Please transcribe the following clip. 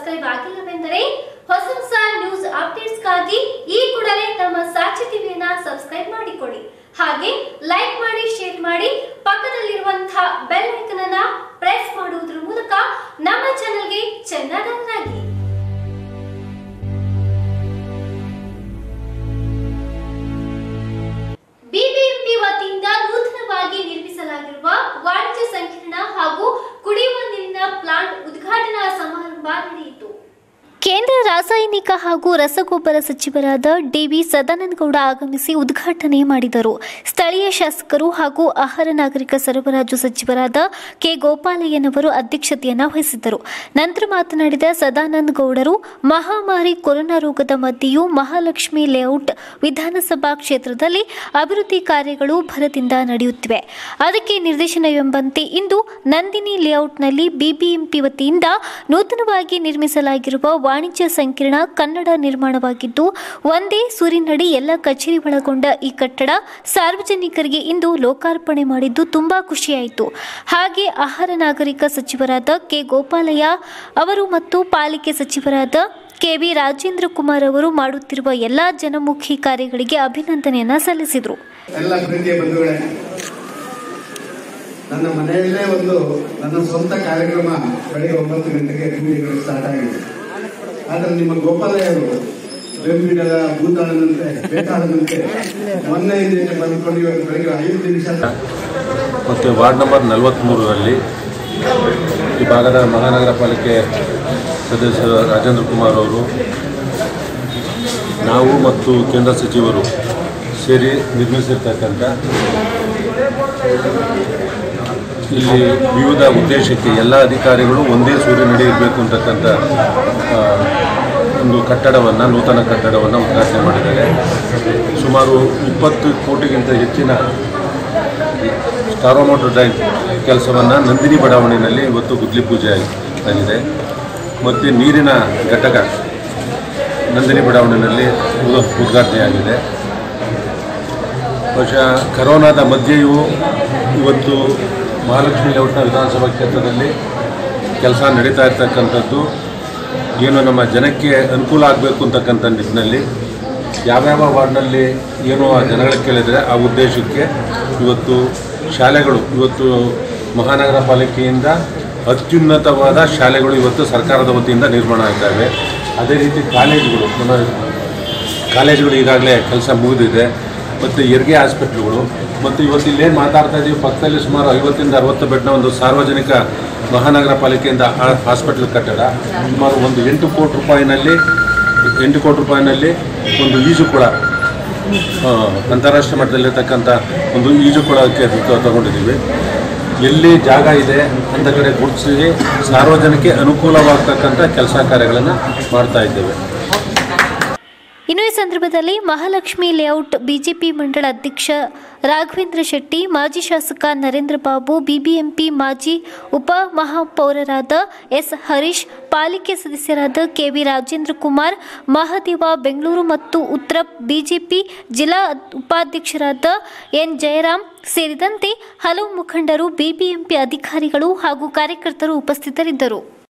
subscribe ಆಗಿಲ್ಲವೆಂದರೆ ಹೊಸ ಹೊಸ news ಅಪ್ಡೇಟ್ಸ್ಗಾಗಿ ಈ ಕೂಡಲೇ ನಮ್ಮ ಸಾಕ್ಷಿ ಟಿವಿಯನ್ನ ಸಬ್ಸ್ಕ್ರೈಬ್ ಮಾಡಿಕೊಳ್ಳಿ ಹಾಗೆ ಲೈಕ್ ಮಾಡಿ ಶೇರ್ ಮಾಡಿ ಪಕ್ಕದಲ್ಲಿರುವಂತಹ ಬೆಲ್ ಐಕನ್ ಅನ್ನ ಪ್ರೆಸ್ ಮಾಡುವುದರ ಮೂಲಕ ನಮ್ಮ ಚಾನೆಲ್ಗೆ ಚೆನ್ನಾಗಿ ಬಿಬಿಎಂಪಿ ವತಿಯಿಂದ ನೂತನವಾಗಿ ನಿರ್ಮಿಸಲಾಗಿರುವ ವಾಣಿಜ್ಯ ಸಂಕೀರ್ಣ ಹಾಗೂ ಕುಡಿಯುವ ನೀರಿನ ಪ್ಲಾಂಟ್ ಉದ್ಘಾಟನಾ ಸಮಾರಂಭ ನಡೆಯಿತು ಕೇಂದ್ರ ರಾಸಾಯನಿಕ ಹಾಗೂ ರಸಗೊಬ್ಬರ ಸಚಿವರಾದ ಡಿವಿ ಸದಾನಂದಗೌಡ ಆಗಮಿಸಿ ಉದ್ಘಾಟನೆ ಮಾಡಿದರು ಸ್ಥಳೀಯ ಶಾಸಕರು ಹಾಗೂ ಆಹಾರ ನಾಗರಿಕ ಸರಬರಾಜು ಸಚಿವರಾದ ಕೆ ಗೋಪಾಲಯ್ಯನವರು ಅಧ್ಯಕ್ಷತೆಯನ್ನು ವಹಿಸಿದ್ದರು ನಂತರ ಮಾತನಾಡಿದ ಸದಾನಂದ ಗೌಡರು ಮಹಾಮಾರಿ ಕೊರೋನಾ ರೋಗದ ಮಧ್ಯೆಯೂ ಮಹಾಲಕ್ಷ್ಮಿ ಲೇಔಟ್ ವಿಧಾನಸಭಾ ಕ್ಷೇತ್ರದಲ್ಲಿ ಅಭಿವೃದ್ಧಿ ಕಾರ್ಯಗಳು ಭರದಿಂದ ನಡೆಯುತ್ತಿವೆ ಅದಕ್ಕೆ ನಿರ್ದೇಶನವೆಂಬಂತೆ ಇಂದು ನಂದಿನಿ ಲೇಔಟ್ನಲ್ಲಿ ಬಿಬಿಎಂಪಿ ವತಿಯಿಂದ ನೂತನವಾಗಿ ನಿರ್ಮಿಸಲಾಗಿರುವ ವಾಣಿಜ್ಯ ಸಂಕೀರ್ಣ ಕನ್ನಡ ನಿರ್ಮಾಣವಾಗಿದ್ದು ಒಂದೇ ಸೂರಿನಡಿ ಎಲ್ಲ ಕಚೇರಿ ಒಳಗೊಂಡ ಈ ಕಟ್ಟಡ ಸಾರ್ವಜನಿಕರಿಗೆ ಇಂದು ಲೋಕಾರ್ಪಣೆ ಮಾಡಿದ್ದು ತುಂಬಾ ಖುಷಿಯಾಯಿತು ಹಾಗೆ ಆಹಾರ ನಾಗರಿಕ ಸಚಿವರಾದ ಕೆ ಗೋಪಾಲಯ್ಯ ಅವರು ಮತ್ತು ಪಾಲಿಕೆ ಸಚಿವರಾದ ಕೆವಿ ರಾಜೇಂದ್ರ ಕುಮಾರ್ ಅವರು ಮಾಡುತ್ತಿರುವ ಎಲ್ಲಾ ಜನಮುಖಿ ಕಾರ್ಯಗಳಿಗೆ ಅಭಿನಂದನೆಯನ್ನ ಸಲ್ಲಿಸಿದರು ಎಲ್ಲ ಪ್ರೀತಿಯ ಬಂಧುಗಳೇ ನನ್ನ ಮನೆಯಲ್ಲೇ ಒಂದು ನನ್ನ ಸ್ವಂತ ಕಾರ್ಯಕ್ರಮ ಬೆಳಿಗ್ಗೆ ಒಂಬತ್ತು ಗಂಟೆಗೆ ಕೂಲಿಗಳು ಸ್ಟಾರ್ಟ್ ಆಗಿದೆ ಆದ್ರೆ ನಿಮ್ಮ ಗೋಪಾಲಯ್ಯರು ಬೆಂಬಿಡದ ಭೂತಾಳದಂತೆ ಬೇಕಾದಂತೆ ಮೊನ್ನೆ ಹಿಂದೆ ಬಂದ್ಕೊಂಡು ಇವತ್ತು ಬೆಳಿಗ್ಗೆ ಐದು ನಿಮಿಷ ಮತ್ತು ವಾರ್ಡ್ ನಂಬರ್ ನಲವತ್ತ್ಮೂರರಲ್ಲಿ ಈ ಭಾಗದ ಮಹಾನಗರ ಪಾಲಿಕೆ ಸದಸ್ಯರು ರಾಜೇಂದ್ರ ಕುಮಾರ್ ಅವರು ನಾವು ಮತ್ತು ಕೇಂದ್ರ ಸಚಿವರು ಸೇರಿ ನಿರ್ಮಿಸಿರ್ತಕ್ಕಂಥ ಇಲ್ಲಿ ವಿವಿಧ ಉದ್ದೇಶಕ್ಕೆ ಎಲ್ಲ ಅಧಿಕಾರಿಗಳು ಒಂದೇ ಸೂರ್ಯನಡಿ ಇರಬೇಕು ಅಂತಕ್ಕಂಥ ಆ, ಒಂದು ಕಟ್ಟಡವನ್ನು ನೂತನ ಕಟ್ಟಡವನ್ನು ಉದ್ಘಾಟನೆ ಮಾಡಿದ್ದಾರೆ ಸುಮಾರು ಇಪ್ಪತ್ತು ಕೋಟಿಗಿಂತ ಹೆಚ್ಚಿನ ಸ್ಟಾರೋಮೋಟರ್ ಟ್ಯಾಂಕ್ ಕೆಲಸವನ್ನು ನಂದಿನಿ ಬಡಾವಣೆಯಲ್ಲಿ ಇವತ್ತು ಗುದ್ಲಿ ಪೂಜೆ ಆಗಿ- ಆಗಿದೆ ಮತ್ತು ನೀರಿನ ಘಟಕ ನಂದಿನಿ ಬಡಾವಣೆಯಲ್ಲಿ ಉದ- ಉದ್ಘಾಟನೆಯಾಗಿದೆ ಬಹುಶಃ ಕರೋನಾದ ಮಧ್ಯೆಯೂ ಇವತ್ತು ಮಹಾಲಕ್ಷ್ಮಿ ಲೇಔಟ್ನ ವಿಧಾನಸಭಾ ಕ್ಷೇತ್ರದಲ್ಲಿ ಕೆಲಸ ನಡೀತಾ ಇರ್ತಕ್ಕಂಥದ್ದು ಏನು ನಮ್ಮ ಜನಕ್ಕೆ ಅನುಕೂಲ ಆಗಬೇಕು ಅಂತಕ್ಕಂಥ ನಿಟ್ಟಿನಲ್ಲಿ ಯಾವ್ಯಾವ ವಾರ್ಡ್ನಲ್ಲಿ ಏನು ಆ ಜನಗಳಿಗೆ ಕೇಳಿದರೆ ಆ ಉದ್ದೇಶಕ್ಕೆ ಇವತ್ತು ಶಾಲೆಗಳು ಇವತ್ತು ಮಹಾನಗರ ಪಾಲಿಕೆಯಿಂದ ಅತ್ಯುನ್ನತವಾದ ಶಾಲೆಗಳು ಇವತ್ತು ಸರ್ಕಾರದ ವತಿಯಿಂದ ನಿರ್ಮಾಣ ಆಗ್ತವೆ ಅದೇ ರೀತಿ ಕಾಲೇಜುಗಳು ನಮ್ಮ ಕಾಲೇಜುಗಳು ಈಗಾಗಲೇ ಕೆಲಸ ಮುಗಿದಿದೆ ಮತ್ತು ಹೆರಿಗೆ ಹಾಸ್ಪಿಟ್ಲ್ಗಳು ಮತ್ತು ಇವತ್ತು ಇಲ್ಲೇನು ಮಾತಾಡ್ತಾ ಇದ್ದೀವಿ ಪಕ್ಕದಲ್ಲಿ ಸುಮಾರು ಐವತ್ತಿಂದ ಅರವತ್ತು ಬೆಡ್ನ ಒಂದು ಸಾರ್ವಜನಿಕ ಮಹಾನಗರ ಪಾಲಿಕೆಯಿಂದ ಆ ಹಾಸ್ಪಿಟ್ಲ್ ಕಟ್ಟಡ ಸುಮಾರು ಒಂದು ಎಂಟು ಕೋಟಿ ರೂಪಾಯಿನಲ್ಲಿ ಎಂಟು ಕೋಟಿ ರೂಪಾಯಿನಲ್ಲಿ ಒಂದು ಈಜುಕೊಳ ಆ, ಅಂತಾರಾಷ್ಟ್ರೀಯ ಮಟ್ಟದಲ್ಲಿರ್ತಕ್ಕಂಥ ಒಂದು ಈಜುಕೊಳಕ್ಕೆ ತ- ತಗೊಂಡಿದ್ದೀವಿ ಎಲ್ಲಿ ಜಾಗ ಇದೆ ಅಂತ ಕಡೆ ಗುರುತಿಸಿ ಸಾರ್ವಜನಿಕ ಅನುಕೂಲವಾಗ್ತಕ್ಕಂಥ ಕೆಲಸ ಕಾರ್ಯಗಳನ್ನು ಮಾಡ್ತಾ ಇದ್ದೇವೆ ಇನ್ನು ಈ ಸಂದರ್ಭದಲ್ಲಿ ಮಹಾಲಕ್ಷ್ಮಿ ಲೇಔಟ್ ಬಿಜೆಪಿ ಮಂಡಳ ಅಧ್ಯಕ್ಷ ರಾಘವೇಂದ್ರ ಶೆಟ್ಟಿ ಮಾಜಿ ಶಾಸಕ ನರೇಂದ್ರ ಬಾಬು ಬಿಬಿಎಂಪಿ ಮಾಜಿ ಉಪ ಮಹಾಪೌರರಾದ ಎಸ್ ಹರೀಶ್ ಪಾಲಿಕೆ ಸದಸ್ಯರಾದ ಕೆವಿ ರಾಜೇಂದ್ರ ಕುಮಾರ್ ಮಹದೇವ ಬೆಂಗಳೂರು ಮತ್ತು ಉತ್ತರ ಬಿಜೆಪಿ ಜಿಲ್ಲಾ ಉಪಾಧ್ಯಕ್ಷರಾದ ಎನ್ ಜಯರಾಮ್ ಸೇರಿದಂತೆ ಹಲವು ಮುಖಂಡರು ಬಿಬಿಎಂಪಿ ಅಧಿಕಾರಿಗಳು ಹಾಗೂ ಕಾರ್ಯಕರ್ತರು ಉಪಸ್ಥಿತರಿದ್ದರು